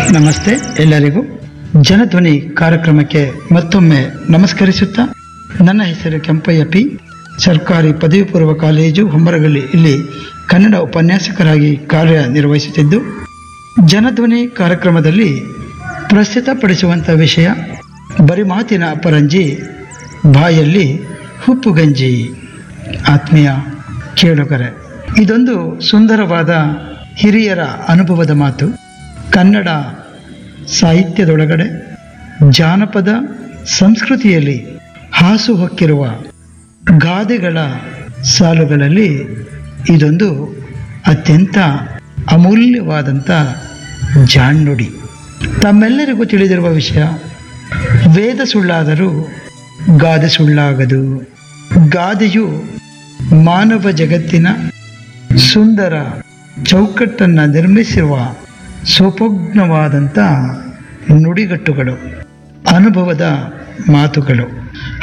ನಮಸ್ತೆ ಎಲ್ಲರಿಗೂ ಜನಧ್ವನಿ ಕಾರ್ಯಕ್ರಮಕ್ಕೆ ಮತ್ತೊಮ್ಮೆ ನಮಸ್ಕರಿಸುತ್ತಾ ನನ್ನ ಹೆಸರು ಕೆಂಪಯ್ಯ ಪಿ ಸರ್ಕಾರಿ ಪದವಿ ಪೂರ್ವ ಕಾಲೇಜು ಹೊಮ್ಮರಗಲ್ಲಿ ಇಲ್ಲಿ ಕನ್ನಡ ಉಪನ್ಯಾಸಕರಾಗಿ ಕಾರ್ಯನಿರ್ವಹಿಸುತ್ತಿದ್ದು ಜನಧ್ವನಿ ಕಾರ್ಯಕ್ರಮದಲ್ಲಿ ಪ್ರಸ್ತುತಪಡಿಸುವಂಥ ವಿಷಯ ಬರಿ ಮಾತಿನ ಅಪರಂಜಿ ಬಾಯಲ್ಲಿ ಹುಪ್ಪುಗಂಜಿ ಆತ್ಮೀಯ ಕೇಳುಗರೆ ಇದೊಂದು ಸುಂದರವಾದ ಹಿರಿಯರ ಅನುಭವದ ಮಾತು ಕನ್ನಡ ಸಾಹಿತ್ಯದೊಳಗಡೆ ಜಾನಪದ ಸಂಸ್ಕೃತಿಯಲ್ಲಿ ಹಾಸು ಹೊಕ್ಕಿರುವ ಗಾದೆಗಳ ಸಾಲುಗಳಲ್ಲಿ ಇದೊಂದು ಅತ್ಯಂತ ಅಮೂಲ್ಯವಾದಂಥ ಜಾಣ್ನುಡಿ ತಮ್ಮೆಲ್ಲರಿಗೂ ತಿಳಿದಿರುವ ವಿಷಯ ವೇದ ಸುಳ್ಳಾದರೂ ಗಾದೆ ಸುಳ್ಳಾಗದು ಗಾದೆಯು ಮಾನವ ಜಗತ್ತಿನ ಸುಂದರ ಚೌಕಟ್ಟನ್ನು ನಿರ್ಮಿಸಿರುವ ಸುಪಜ್ಞವಾದಂಥ ನುಡಿಗಟ್ಟುಗಳು ಅನುಭವದ ಮಾತುಗಳು